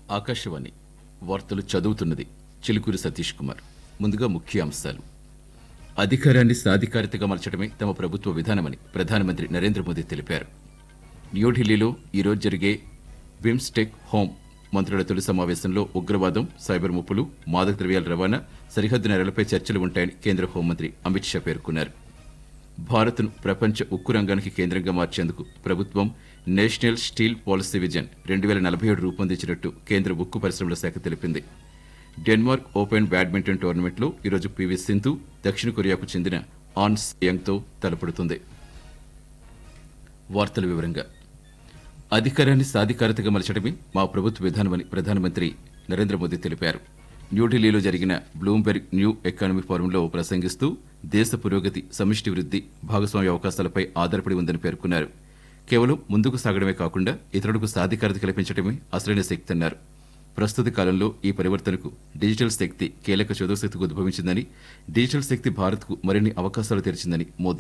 ఆకాశవాణి వార్తలు చదువుతున్నది చిలుకూరి సతీష్ కుమార్ ముందుగా ముఖ్య అంశాలు అధికారాన్ని సాధికారితగా మలచడమే తమ ప్రభుత్వ విధానమని ప్రధానమంత్రి నరేంద్ర మోదీ తెలిపారు న్యూఢిల్లీలో ఈరోజు జరిగే బిమ్స్టెక్ హోం మంత్రుల తొలి సమావేశంలో ఉగ్రవాదం సైబర్ ముప్పులు మాదక ద్రవ్యాల రవాణా సరిహద్దు నేరలపై చర్చలు ఉంటాయని కేంద్ర హోంమంత్రి అమిత్ షా పేర్కొన్నారు భారత్ను ప్రపంచ ఉక్కు రంగానికి కేంద్రంగా మార్చేందుకు ప్రభుత్వం నేషనల్ స్టీల్ పాలసీ విజన్ రెండు వేల నలభై ఏడు రూపొందించినట్టు కేంద్ర ఉక్కు పరిశ్రమల శాఖ తెలిపింది డెన్మార్క్ ఓపెన్ బ్యాడ్మింటన్ టోర్నమెంట్లో ఈరోజు పివి సింధు దక్షిణ కొరియాకు చెందిన ఆన్స్ యంగ్తో తలపడుతుంది వార్తల వివరంగా అధికారాన్ని సాధికారతగా మలచడమే మా ప్రభుత్వ విధానమని ప్రధానమంత్రి నరేంద్ర మోదీ తెలిపారు న్యూఢిల్లీలో జరిగిన బ్లూంబెర్గ్ న్యూ ఎకానమీ ఫోరంలో ప్రసంగిస్తూ దేశ పురోగతి సమిష్టి వృద్ధి భాగస్వామ్య అవకాశాలపై ఆధారపడి ఉందని పేర్కొన్నారు కేవలం ముందుకు సాగడమే కాకుండా ఇతరులకు సాధికారత కల్పించడమే అసలైన శక్తి అన్నారు ప్రస్తుత కాలంలో ఈ పరివర్తనకు డిజిటల్ శక్తి కీలక చదువు శక్తికి ఉద్భవించిందని డిజిటల్ శక్తి భారత్కు మరిన్ని అవకాశాలు తెరిచిందని మోదీ